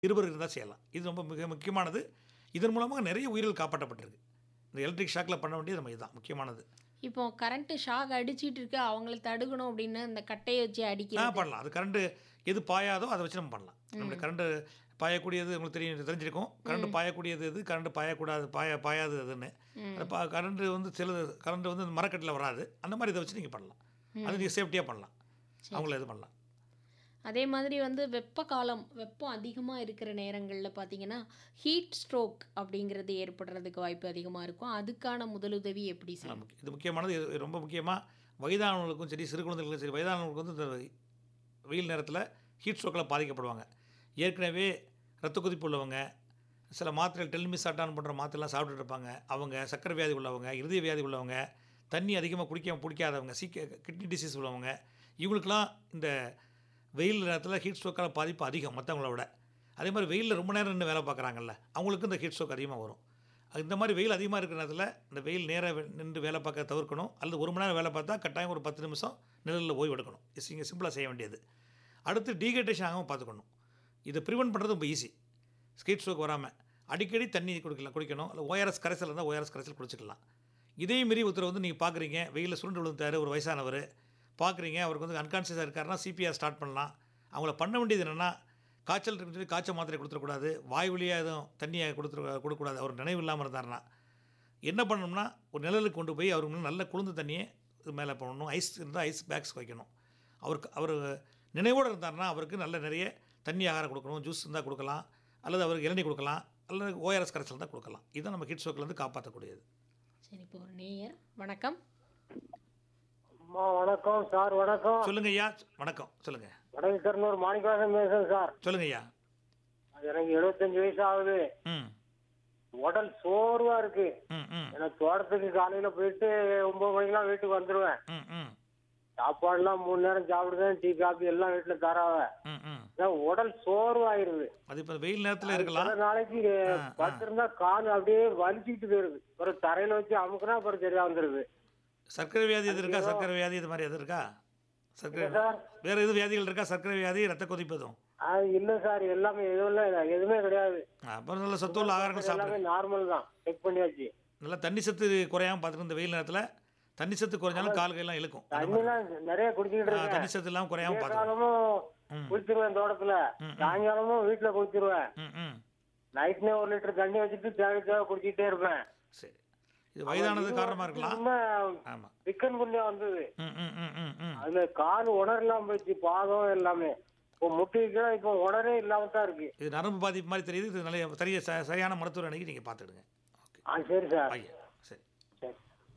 இருவர் இருந்தால் செய்யலாம் இது ரொம்ப மிக முக்கியமானது இதன் மூலமாக நிறைய உயிர்கள் காப்பாற்றப்பட்டிருக்கு இந்த எலக்ட்ரிக் ஷாக்கில் பண்ண வேண்டியது நம்ம இதுதான் முக்கியமானது இப்போ கரண்ட்டு ஷாக் அடிச்சிட்டு இருக்கு அவங்கள தடுக்கணும் அப்படின்னு இந்த கட்டையை வச்சு ஆ அடிக்கிறது பண்ணலாம் அது கரண்ட்டு எது பாயாதோ அதை வச்சு நம்ம பண்ணலாம் நம்மளுடைய கரண்ட்டு பாயக்கூடியது உங்களுக்கு தெரியும் தெரிஞ்சிருக்கும் கரண்ட் பாயக்கூடியது எது கரண்ட் பாயக்கூடாது பாய பாயாது அதுன்னு அது பா கரண்ட் வந்து சில கரண்ட் வந்து இந்த மரக்கட்டில் வராது அந்த மாதிரி இதை வச்சு நீங்கள் பண்ணலாம் அது நீங்கள் சேஃப்டியாக பண்ணலாம் அவங்கள இது பண்ணலாம் அதே மாதிரி வந்து வெப்ப காலம் வெப்பம் அதிகமாக இருக்கிற நேரங்களில் பார்த்தீங்கன்னா ஹீட் ஸ்ட்ரோக் அப்படிங்கிறது ஏற்படுறதுக்கு வாய்ப்பு அதிகமாக இருக்கும் அதுக்கான முதலுதவி எப்படி சார் நமக்கு இது முக்கியமானது இது ரொம்ப முக்கியமாக வயதானவங்களுக்கும் சரி சிறு குழந்தைகளுக்கும் சரி வயதானவங்களுக்கு வந்து இந்த வெயில் நேரத்தில் ஹீட் ஸ்ட்ரோக்கில் பாதிக்கப்படுவாங்க ஏற்கனவே ரத்த கொதிப்பு உள்ளவங்க சில மாத்திரைகள் டெல்மிசாட்டான் பண்ணுற மாத்திரைலாம் சாப்பிட்டுட்டு இருப்பாங்க அவங்க சக்கரை வியாதி உள்ளவங்க இருதய வியாதி உள்ளவங்க தண்ணி அதிகமாக குடிக்க பிடிக்காதவங்க சீக்க கிட்னி டிசீஸ் உள்ளவங்க இவங்களுக்கெல்லாம் இந்த வெயில் நேரத்தில் ஹீட் ஸ்ட்ரோக்கால் பாதிப்பு அதிகம் மற்றவங்கள விட அதே மாதிரி வெயிலில் ரொம்ப நேரம் நின்று வேலை பார்க்குறாங்கல்ல அவங்களுக்கு இந்த ஹீட் ஸ்ட்ரோக் அதிகமாக வரும் அது இந்த மாதிரி வெயில் அதிகமாக இருக்கிற நேரத்தில் இந்த வெயில் நேரம் நின்று வேலை பார்க்க தவிர்க்கணும் அல்லது ஒரு மணி நேரம் வேலை பார்த்தா கட்டாயம் ஒரு பத்து நிமிஷம் நிழலில் ஓய்வு எடுக்கணும் இது இங்கே சிம்பிளாக செய்ய வேண்டியது அடுத்து டீஹைட்ரேஷன் ஆகாமல் பார்த்துக்கணும் இதை ப்ரிவென்ட் பண்ணுறது ரொம்ப ஈஸி ஸ்கீட் ஸ்ட்ரோக் வராமல் அடிக்கடி தண்ணி குடிக்கலாம் குடிக்கணும் இல்லை ஓஆர்எஸ் கரைசல் இருந்தால் ஓஆர்எஸ் கரைசல் குடிச்சிக்கலாம் இதே மாரி ஒருத்தர் வந்து நீங்கள் பார்க்குறீங்க வெயிலில் சுருண்டு விழுந்தாரு ஒரு வயசானவர் பார்க்குறீங்க அவருக்கு வந்து அன்கான்சியஸாக இருக்காருன்னா சிபிஆர் ஸ்டார்ட் பண்ணலாம் அவங்கள பண்ண வேண்டியது என்னென்னா காய்ச்சல் இருக்குன்னு சொல்லி காய்ச்சல் மாத்திரை கொடுத்துடக்கூடாது வாய் வழியாக எதுவும் தண்ணியை கொடுத்துரு கொடுக்கக்கூடாது அவர் நினைவு இல்லாமல் இருந்தாருன்னா என்ன பண்ணணும்னா ஒரு நிழலுக்கு கொண்டு போய் அவருக்கு முன்ன நல்ல குளிர்ந்த தண்ணியை இது மேலே பண்ணணும் ஐஸ் இருந்தால் ஐஸ் பேக்ஸ் வைக்கணும் அவருக்கு அவர் நினைவோடு இருந்தாருன்னா அவருக்கு நல்ல நிறைய தண்ணி ஆகாரம் கொடுக்கணும் ஜூஸ் இருந்தால் கொடுக்கலாம் அல்லது அவருக்கு இளநீ கொடுக்கலாம் அல்லது ஓஆர்எஸ் கரைசல் தான் கொடுக்கலாம் இதுதான் நம்ம கிட் ஸ்ட்ரோக்லேருந்து காப்பாற்றக்கூடியது சரி இப்போ ஒரு நேயர் வணக்கம் அம்மா வணக்கம் சார் வணக்கம் சொல்லுங்க ஐயா வணக்கம் சொல்லுங்க வடக்கு திருநூறு மாணிக்கவாசன் பேசுறேன் சார் சொல்லுங்க ஐயா எனக்கு எழுபத்தஞ்சு வயசு ஆகுது ம் உடல் சோர்வா இருக்கு ம் ம் எனக்கு தோட்டத்துக்கு காலையில போயிட்டு ஒன்பது மணிக்கெல்லாம் வீட்டுக்கு வந்துருவேன் ம் ம் சாப்பாடுலாம் மூணு நேரம் சாப்பிடுவேன் டீ காபி எல்லாம் வீட்டுல தராவ ம் ம் அதான் உடல் சோர்வாயிருது அது இப்போ வெயில் நேரத்தில் இருக்கலாம் சில நாளைக்கு படுத்திருந்தா கால் அப்படியே வலிச்சுக்கிட்டு போயிருது ஒரு தரையில வச்சு அமுக்குனா அப்புறம் சரியா வந்துருது சர்க்கரை வியாதி எது இருக்கா சர்க்கரை வியாதி இது மாதிரி எது இருக்கா சர்க்கரை சார் வேற எதுவும் வியாதிகள் இருக்கா சர்க்கரை வியாதி ரத்த கொதிப்பு எதுவும் அது இல்ல சார் எல்லாமே எதுவும் இல்ல எதுவுமே கிடையாது அப்புறம் நல்ல சத்துள்ள ஆகாரங்கள் சாப்பிடுங்க எல்லாமே நார்மல் தான் செக் பண்ணியாச்சு நல்லா தண்ணி சத்து குறையாம பார்த்துட்டு இந்த வெயில் நேரத்தில் தண்ணி சத்து குறைஞ்சாலும் கால் கையெல்லாம் இழுக்கும் அந்த மாதிரி. தண்ணிலாம் நிறைய குடிச்சுக்கிட்டு ஆ, இருக்கேன் தண்ணி சத்து இல்லாமல் குறையாம விடிய பார்த்துக்கணும் காலமும் குளிச்சிருவேன் தோட்டத்துல சாயங்காலமும் வீட்டுல குளிச்சிருவேன் ம் ம் நைட்னே ஒரு லிட்டர் தண்ணி வச்சுட்டு தேவை தேவை குடிச்சிட்டே இருப்பேன் சரி இது வயதானது காரணமாக இருக்கலாம் ஆமாம் சிக்கன் குண்டியா வந்தது ம் ம் ம் ம் ம் அதுல கால் உணரலாம் போச்சு பாதம் எல்லாமே இப்போ முட்டிக்கு இப்போ உணரே இல்லாம தான் இருக்கு இது நரம்பு பாதிப்பு மாதிரி தெரியுது இது நல்ல சரிய ச- சரியான மருத்துவர் அன்னைக்கு நீங்கள் பார்த்துடுங்க ஓகே ஆ சரி சார் ஐயா சரி சரி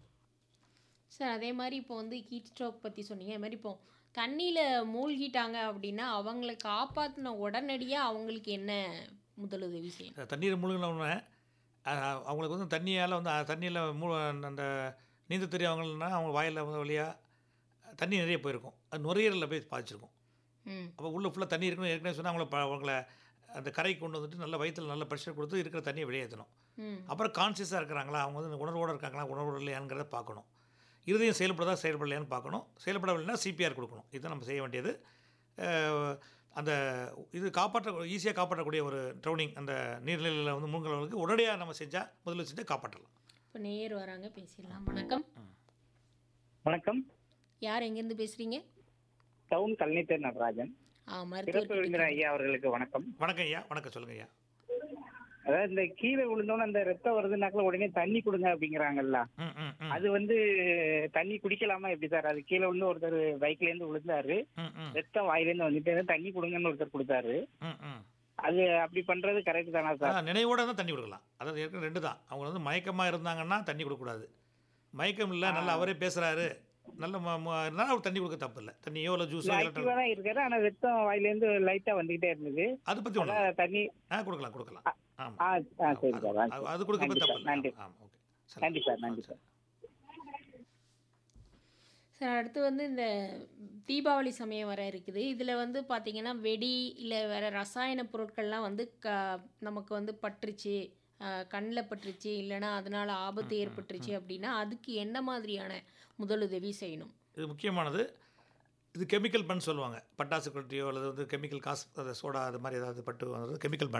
சார் அதே மாதிரி இப்போ வந்து ஹீட் ஸ்ட்ரோக் பற்றி சொன்னீங்க அது மாதிரி இப்போ தண்ணியில் மூழ்கிட்டாங்க அப்படின்னா அவங்கள காப்பாற்றின உடனடியாக அவங்களுக்கு என்ன முதலுதவி செய்யணும் இந்த தண்ணீர் முழுங்கினவுடனே அவங்களுக்கு வந்து தண்ணியால் வந்து அஹ், தண்ணியில் மூ அந்த நீந்த தெரியவங்கன்னா அவங்க வாயில் வழியாக தண்ணி நிறைய போயிருக்கும் அது நுரையீரலில் போய் பாதிச்சிருக்கும் ம் அப்போ உள்ள ஃபுல்லாக தண்ணி இருக்கணும் ஏற்கனவே சொன்னால் அவங்கள ப- அவங்கள அந்த கரைக்கு கொண்டு வந்துட்டு நல்ல வயிற்றில் நல்ல ப்ரெஷர் கொடுத்து இருக்கிற தண்ணியை வெளியேற்றணும் ம் அப்புறம் கான்சியஸாக இருக்கிறாங்களா அவங்க வந்து உணர்வோடு இருக்காங்களா உணர்வோடு இல்லையாங்கிறத பார்க்கணும் இருதயம் செயல்படுதா செயல்படலையான்னு பார்க்கணும் செயல்படவில்லைன்னா சிபிஆர் கொடுக்கணும் இதுதான் நம்ம செய்ய வேண்டியது அஹ், அந்த இது காப்பாற்ற ஈஸியாக காப்பாற்றக்கூடிய ஒரு ட்ரௌனிங் அந்த நீர்நிலையில் வந்து மூழ்கிறவங்களுக்கு உடனடியாக நம்ம செஞ்சால் முதல்ல செஞ்சால் காப்பாற்றலாம் இப்போ நேயர் வராங்க பேசிடலாம் வணக்கம் வணக்கம் யார் எங்கேருந்து பேசுகிறீங்க டவுன் கல்நீத்தர் நடராஜன் ஆ சிறப்பு மருத்துவர் விருந்தினர் ஐயா அவர்களுக்கு வணக்கம் வணக்கம் ஐயா வணக்கம் சொல்லுங்கள் ஐயா அதாவது இந்த கீழே விழுந்தோன்னு அந்த ரத்தம் வருதுனாக்கல உடனே தண்ணி கொடுங்க அப்படிங்கிறாங்கல்ல ம் ம் ம் அது வந்து தண்ணி குடிக்கலாமா எப்படி சார் அது கீழே வந்து ஒருத்தர் பைக்ல இருந்து விழுந்தாரு ம் ம் ரத்தம் வாயில இருந்து வந்துட்டு தண்ணி கொடுங்கன்னு ஒருத்தர் கொடுத்தாரு ம் ம் அது அப்படி பண்றது கரெக்ட் தானா சார் அதான் நினைவோட தான் தண்ணி கொடுக்கலாம் அதாவது ஏற்கனவே ரெண்டு தான் அவங்க வந்து மயக்கமாக இருந்தாங்கன்னா தண்ணி கொடுக்கக்கூடாது மயக்கம் இல்லை நல்லா அவரே பேசுகிறாரு நல்ல ம- ம- இருந்தாலும் அவர் தண்ணி கொடுக்க தப்பு இல்லை தண்ணியோ இல்லை ஜூஸோ ஆக்டிவா தான் இருக்காரு ஆனா ரத்தம் வாயில இருந்து லைட்டா வந்துகிட்டே இருந்தது அதை பற்றி ஒன்று அதான் தண்ணி ஆ கொடுக்கலாம் கொடுக்கலாம் ஆமாம் ஆ ஆ சரி சார் ஆ, அது- அது கொடுக்க நன்றி தப்பு சார், இல்லை நன்றி ஆமாம் ஓகே நன்றி சார் நன்றி சார் சார் அடுத்து வந்து இந்த தீபாவளி சமயம் வர இருக்குது இதில் வந்து பார்த்தீங்கன்னா வெடி இல்லை வேறு ரசாயன பொருட்கள்லாம் வந்து க நமக்கு வந்து பட்டுருச்சு கண்ணில் பட்டுருச்சு இல்லைன்னா அதனால் ஆபத்து ஏற்பட்டுருச்சு அப்படின்னா அதுக்கு என்ன மாதிரியான முதலுதவி செய்யணும் இது முக்கியமானது இது கெமிக்கல் பன் சொல்லுவாங்க பட்டாசு கொட்டியோ அல்லது வந்து கெமிக்கல் காசு அது சோடா அது மாதிரி ஏதாவது பட்டு வந்தது கெமிக்கல் பன்